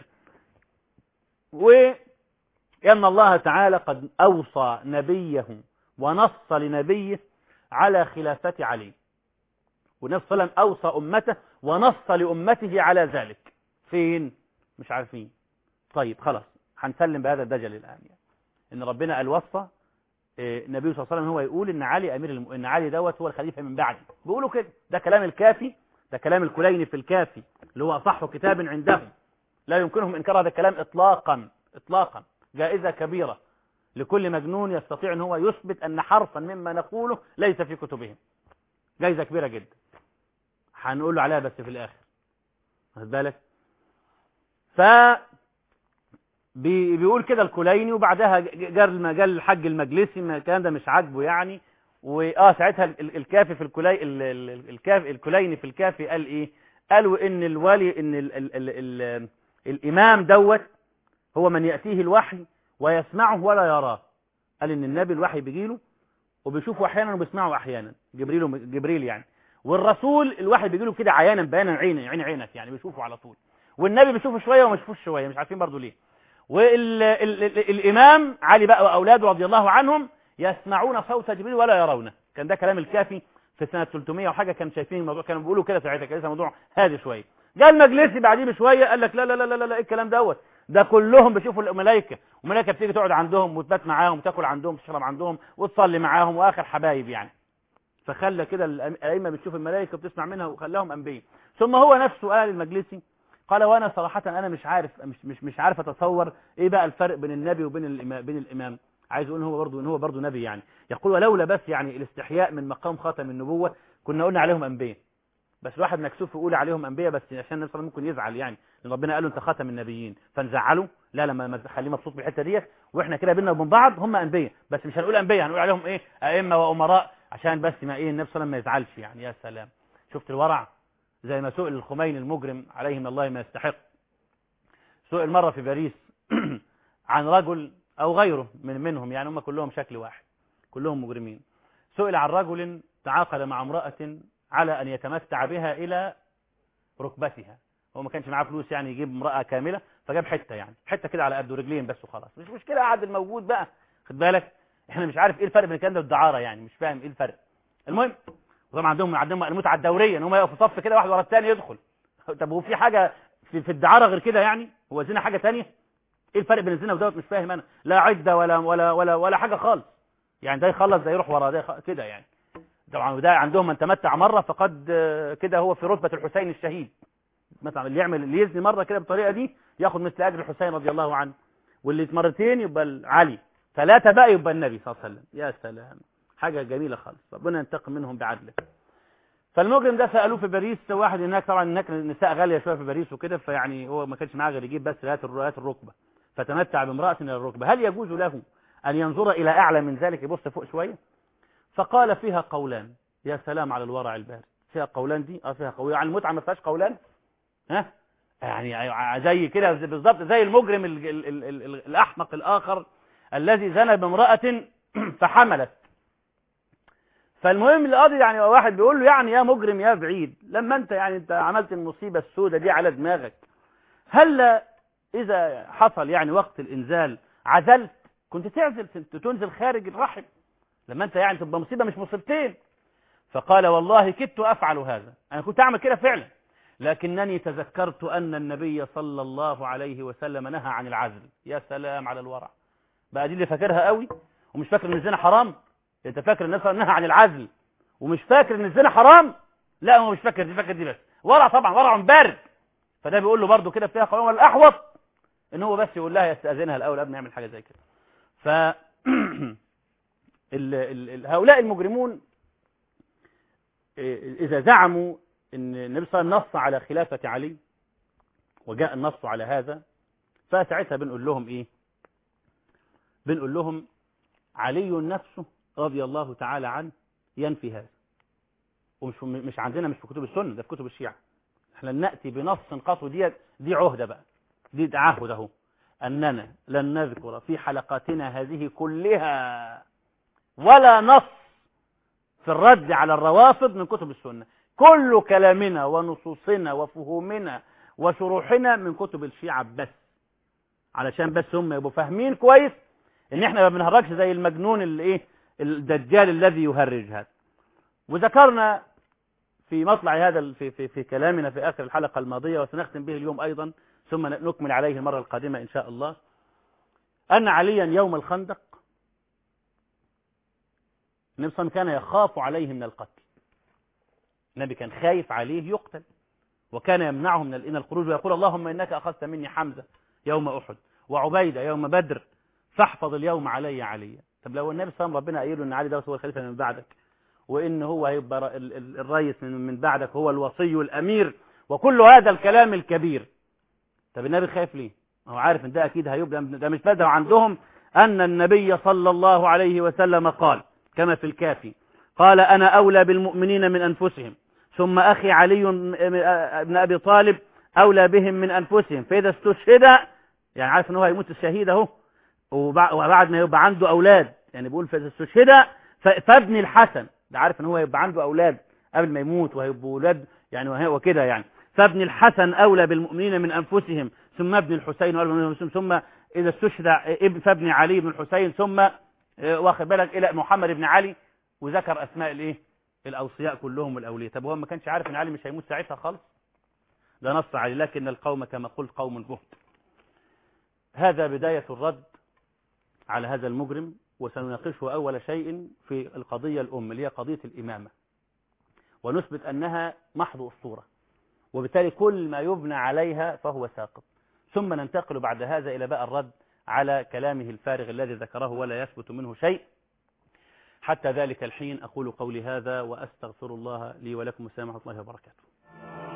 وأن الله تعالى قد أوصى نبيه ونص لنبيه على خلافة علي والنبي صلى الله عليه وسلم أوصى أمته ونص لأمته على ذلك فين مش عارفين طيب خلاص هنسلم بهذا الدجل الآن يعني. إن ربنا قال وصى النبي صلى الله عليه وسلم هو يقول إن علي أمير الم... إن علي دوت هو الخليفة من بعده بيقولوا كده ده كلام الكافي ده كلام الكليني في الكافي اللي هو أصح كتاب عندهم لا يمكنهم إنكار هذا الكلام إطلاقا إطلاقا جائزة كبيرة لكل مجنون يستطيع ان هو يثبت ان حرفا مما نقوله ليس في كتبهم جايزة كبيرة جدا هنقول له عليها بس في الاخر واخد بالك ف بيقول كده الكليني وبعدها جار المجال الحج المجلسي ما الكلام ده مش عاجبه يعني واه ساعتها الكافي في الكلي الكافي الكليني في الكافي قال ايه قالوا ان الولي ان ال ال ال ال الامام دوت هو من ياتيه الوحي ويسمعه ولا يراه قال ان النبي الوحي بيجيله وبيشوفه احيانا وبيسمعه احيانا جبريل جبريل يعني والرسول الوحي بيجيله كده عيانا بيانا عين عين عينك يعني بيشوفه على طول والنبي بيشوفه شويه وما يشوفوش شويه مش عارفين برضه ليه والامام علي بقى واولاده رضي الله عنهم يسمعون صوت جبريل ولا يرونه كان ده كلام الكافي في سنه 300 وحاجه كانوا شايفين الموضوع كانوا بيقولوا كده ساعتها كان لسه موضوع هادي شويه جاء المجلسي بعديه بشويه قال لك لا لا لا لا لا ايه الكلام دوت ده كلهم بيشوفوا الملائكه والملائكه بتيجي تقعد عندهم وتبات معاهم وتاكل عندهم وتشرب عندهم وتصلي معاهم واخر حبايب يعني فخلى كده الائمه بتشوف الملائكه وبتسمع منها وخلاهم انبياء ثم هو نفسه قال المجلسي قال وانا صراحه انا مش عارف مش مش مش عارف اتصور ايه بقى الفرق بين النبي وبين الامام بين الامام عايز اقول ان هو برضه ان هو برضه نبي يعني يقول ولولا بس يعني الاستحياء من مقام خاتم النبوه كنا قلنا عليهم انبياء بس الواحد مكسوف يقول عليهم انبياء بس عشان النبي ممكن يزعل يعني لان ربنا قال له انت خاتم النبيين فنزعله لا لما خليه مبسوط بالحته ديت واحنا كده بينا وبين بعض هم انبياء بس مش هنقول انبياء هنقول عليهم ايه ائمه وامراء عشان بس ما ايه النبي صلى الله عليه وسلم ما يزعلش يعني يا سلام شفت الورع زي ما سئل الخميني المجرم عليه من الله ما يستحق سئل مره في باريس عن رجل او غيره من منهم يعني هم كلهم شكل واحد كلهم مجرمين سئل عن رجل تعاقد مع امراه على ان يتمتع بها الى ركبتها هو ما كانش معاه فلوس يعني يجيب امرأة كاملة فجاب حتة يعني حتة كده على قده رجلين بس وخلاص مش مشكلة قعد الموجود بقى خد بالك احنا مش عارف ايه الفرق بين الكلام ده والدعارة يعني مش فاهم ايه الفرق المهم وطبعا عندهم عندهم المتعة الدورية ان هم يقفوا صف كده واحد ورا الثاني يدخل طب هو في حاجة في, في الدعارة غير كده يعني هو زنا حاجة ثانيه ايه الفرق بين الزنا ودوت مش فاهم انا لا عدة ولا ولا ولا ولا حاجة خالص يعني ده يخلص ده يروح ورا ده يخ... كده يعني طبعا وده عندهم من تمتع مرة فقد كده هو في رتبة الحسين الشهيد مثلا اللي يعمل اللي يزني مرة كده بالطريقة دي ياخد مثل أجر الحسين رضي الله عنه واللي مرتين يبقى علي ثلاثة بقى يبقى النبي صلى الله عليه وسلم يا سلام حاجة جميلة خالص ربنا ينتقم منهم بعدله فالمجرم ده سألوه في باريس واحد هناك طبعا هناك النساء غالية شوية في باريس وكده فيعني هو ما كانش معاه غير يجيب بس رات الرات الركبة فتمتع بامرأة إلى الركبة هل يجوز له أن ينظر إلى أعلى من ذلك يبص فوق شوية فقال فيها قولان يا سلام على الورع البارد فيها قولان دي اه فيها قولان يعني المتعة ما فيهاش قولان ها يعني زي كده بالظبط زي المجرم ال ال ال ال ال الأحمق الآخر الذي زنى بامرأة فحملت فالمهم القاضي يعني واحد بيقول له يعني يا مجرم يا بعيد لما انت يعني انت عملت المصيبة السوداء دي على دماغك هل اذا حصل يعني وقت الانزال عزلت كنت تعزل تنزل خارج الرحم لما انت يعني تبقى مصيبة مش مصيبتين فقال والله كدت افعل هذا انا كنت اعمل كده فعلا لكنني تذكرت ان النبي صلى الله عليه وسلم نهى عن العزل يا سلام على الورع بقى دي اللي فاكرها قوي ومش فاكر ان الزنا حرام انت فاكر الناس نهى عن العزل ومش فاكر ان الزنا حرام لا هو مش فاكر دي فاكر دي بس ورع طبعا ورع بارد فده بيقول له برده كده فيها قانون الاحوط ان هو بس يقول لها يستاذنها الاول قبل ما يعمل حاجه زي كده ف ال ال ال هؤلاء المجرمون اذا زعموا ان النبي صلى الله عليه وسلم نص على خلافه علي وجاء النص على هذا فساعتها بنقول لهم ايه بنقول لهم علي نفسه رضي الله تعالى عنه ينفي هذا ومش مش عندنا مش في كتب السنه ده في كتب الشيعة احنا ناتي بنص قطع دي دي عهده بقى دي تعهد اهو اننا لن نذكر في حلقاتنا هذه كلها ولا نص في الرد على الروافض من كتب السنه كل كلامنا ونصوصنا وفهومنا وشروحنا من كتب الشيعة بس علشان بس هم يبقوا فاهمين كويس ان احنا ما بنهرجش زي المجنون اللي ايه الدجال الذي يهرج هذا وذكرنا في مطلع هذا في, في, في كلامنا في آخر الحلقة الماضية وسنختم به اليوم أيضا ثم نكمل عليه المرة القادمة إن شاء الله أن عليا يوم الخندق النبي صلى الله عليه وسلم كان يخاف عليه من القتل النبي كان خايف عليه يقتل وكان يمنعه من الخروج ويقول اللهم إنك أخذت مني حمزة يوم أحد وعبيدة يوم بدر فاحفظ اليوم علي عليا طب لو النبي صلى الله عليه وسلم ربنا قايل له ان علي ده هو الخليفه من بعدك وان هو هيبقى الرئيس من بعدك هو الوصي الامير وكل هذا الكلام الكبير طب النبي خايف ليه هو عارف ان ده اكيد هيبقى ده مش بدأ عندهم ان النبي صلى الله عليه وسلم قال كما في الكافي قال انا اولى بالمؤمنين من انفسهم ثم اخي علي بن ابي طالب اولى بهم من انفسهم فاذا استشهد يعني عارف ان هو هيموت الشهيد اهو وبعد ما يبقى عنده أولاد يعني بيقول فإذا استشهد فابن الحسن ده عارف ان هو يبقى عنده أولاد قبل ما يموت وهيبقوا أولاد يعني وكده يعني فابن الحسن أولى بالمؤمنين من أنفسهم ثم ابن الحسين أولى من أنفسهم ثم إذا استشهد ابن فابن علي بن الحسين ثم واخد بالك إلى محمد بن علي وذكر أسماء الإيه الأوصياء كلهم والأولياء طب هو ما كانش عارف إن علي مش هيموت ساعتها خالص ده نص عليه لكن القوم كما قلت قوم بهت هذا بداية الرد على هذا المجرم وسنناقشه أول شيء في القضية الأم اللي هي قضية الإمامة ونثبت أنها محض أسطورة وبالتالي كل ما يبنى عليها فهو ساقط ثم ننتقل بعد هذا إلى بقى الرد على كلامه الفارغ الذي ذكره ولا يثبت منه شيء حتى ذلك الحين أقول قولي هذا وأستغفر الله لي ولكم السلام ورحمة الله وبركاته